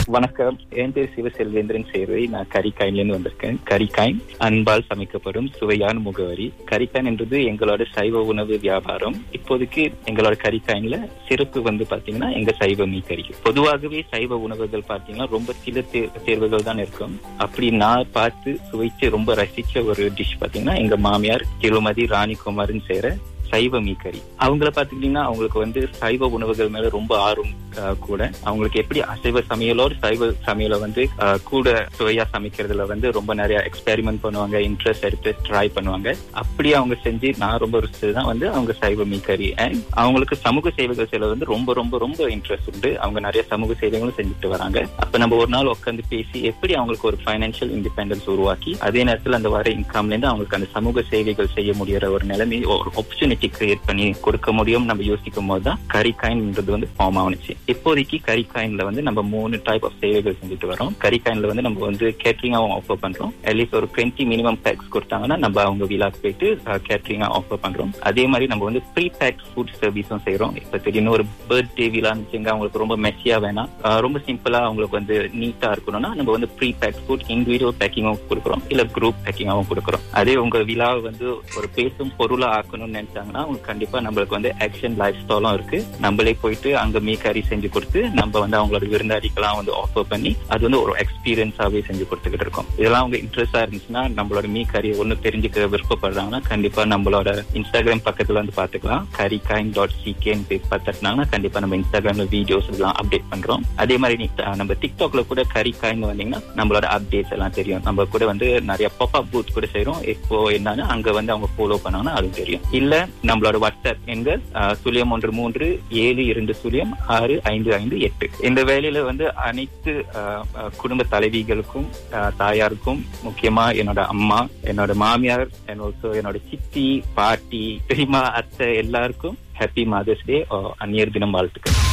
வணக்கம் என் பேர் சிவசெல்வேந்திரன் சேர்வை நான் கரிக்காயின்ல இருந்து வந்திருக்கேன் கரிக்காயின் அன்பால் சமைக்கப்படும் சுவையான முகவரி கரிக்காயின் என்றது எங்களோட சைவ உணவு வியாபாரம் இப்போதைக்கு எங்களோட கரிக்காயின்ல சிறப்பு வந்து பாத்தீங்கன்னா எங்க சைவ மீன் பொதுவாகவே சைவ உணவுகள் பாத்தீங்கன்னா ரொம்ப சில தே- தேர்வுகள் தான் இருக்கும் அப்படி நான் பார்த்து சுவைச்சு ரொம்ப ரசிச்ச ஒரு டிஷ் பாத்தீங்கன்னா எங்க மாமியார் திருமதி ராணிகுமார்னு செய்யற சைவ மீக்கறி அவங்கள பாத்துக்கிட்டீங்கன்னா அவங்களுக்கு வந்து சைவ உணவுகள் மேல ரொம்ப ஆர்வம் அஹ், கூட அவங்களுக்கு எப்படி அசைவ சமையலோட சைவ சமையலை வந்து அஹ், கூட சுவையா சமைக்கிறதுல வந்து ரொம்ப நிறைய எக்ஸ்பெரிமெண்ட் பண்ணுவாங்க இன்ட்ரெஸ்ட் எடுத்து ட்ரை பண்ணுவாங்க அப்படி அவங்க செஞ்சு நான் ரொம்ப ருசிச்சதுதான் வந்து அவங்க சைவ மீக்கறி அண்ட் அவங்களுக்கு சமூக சேவைகள் செய்யறது வந்து ரொம்ப ரொம்ப ரொம்ப இன்ட்ரெஸ்ட் உண்டு அவங்க நிறைய சமூக சேவைகளும் செஞ்சுட்டு வராங்க அப்ப நம்ம ஒரு நாள் உட்காந்து பேசி எப்படி அவங்களுக்கு ஒரு ஃபைனான்சியல் இண்டிபெண்டன்ஸ் உருவாக்கி அதே நேரத்துல அந்த வர இன்கம்ல இருந்து அவங்களுக்கு அந்த சமூக சேவைகள் செய்ய முடியற ஒரு நிலைமை ஒரு ஆப்பர்ச்சுனிட்டி கிரியேட் பண்ணி கொடுக்க முடியும் நம்ம யோசிக்கும் போது தான் கரிகாயின்ன்றது வந்து ஃபார்ம் ஆனிச்சு இப்போதைக்கு கரிகாயின்ல வந்து நம்ம மூணு டைப் ஆஃப் சேவைகள் செஞ்சுட்டு வரோம் கரிகாயின்ல வந்து நம்ம வந்து கேட்டரிங்காவும் ஆஃபர் பண்றோம் அட்லீஸ்ட் ஒரு டுவெண்ட்டி மினிமம் பேக்ஸ் கொடுத்தாங்கன்னா நம்ம அவங்க விழாக்கு போயிட்டு கேட்டரிங்கா ஆஃபர் பண்றோம் அதே மாதிரி நம்ம வந்து ப்ரீ பேக் ஃபுட் சர்வீஸும் செய்யறோம் இப்ப திடீர்னு ஒரு பர்த்டே விழான்னு வச்சுங்க அவங்களுக்கு ரொம்ப மெஸ்ஸியா வேணாம் அஹ் ரொம்ப சிம்பிளா அவங்களுக்கு வந்து நீட்டா இருக்கணும்னா நம்ம வந்து ப்ரீ பேக் ஃபுட் இண்டிவிஜுவல் பேக்கிங்கும் கொடுக்குறோம் இல்ல குரூப் பேக்கிங்காவும் கொடுக்குறோம் அதே உங்க விழாவை வந்து ஒரு பேசும் பொருளா ஆக்கணும்னு நினைச்சாங்கன்னா உங்களுக்கு கண்டிப்பா நம்மளுக்கு வந்து ஆக்ஷன் லைஃப் ஸ்டைலும் இருக்கு நம்மளே போயிட்டு அங்க மீக்கறி செஞ்சு கொடுத்து நம்ம வந்து அவங்களோட விருந்தாளிக்கெல்லாம் வந்து ஆஃபர் பண்ணி அது வந்து ஒரு எக்ஸ்பீரியன்ஸாவே செஞ்சு கொடுத்துக்கிட்டு இருக்கோம் இதெல்லாம் அவங்க இன்ட்ரெஸ்டா இருந்துச்சுன்னா நம்மளோட மீ கறி ஒண்ணு தெரிஞ்சுக்க விருப்பப்படுறாங்கன்னா கண்டிப்பா நம்மளோட இன்ஸ்டாகிராம் பக்கத்துல வந்து பாத்துக்கலாம் கரி கைன் டாட் சிகேன்னு பேர் பார்த்துட்டாங்கன்னா கண்டிப்பா நம்ம இன்ஸ்டாகிராம்ல வீடியோஸ் எல்லாம் அப்டேட் பண்றோம் அதே மாதிரி நீ- அஹ் நம்ம டிக்டாக்ல கூட கரி காயின் வந்தீங்கன்னா நம்மளோட அப்டேட்ஸ் எல்லாம் தெரியும் நம்ம கூட வந்து நிறைய பாப் பூத் கூட செய்றோம் இப்போ என்னன்னா அங்க வந்து அவங்க ஃபாலோ பண்ணாங்கன்னா அதுவும் தெரியும் இல்ல நம்மளோட வாட்ஸ்அப் எண்கள் அஹ், சுழியம் ஒன்று மூன்று ஏழு இரண்டு சுழியம் ஆறு ஐந்து ஐந்து எட்டு இந்த வேலையில வந்து அனைத்து அஹ், அஹ், குடும்ப தலைவிகளுக்கும் அஹ், தாயாருக்கும் முக்கியமா என்னோட அம்மா என்னோட மாமியார் and also என்னோட சித்தி பாட்டி பெரியமா அத்தை எல்லாருக்கும் ஹாப்பி மதர்ஸ் டே அந்நியர் தினம் வாழ்த்துக்கள்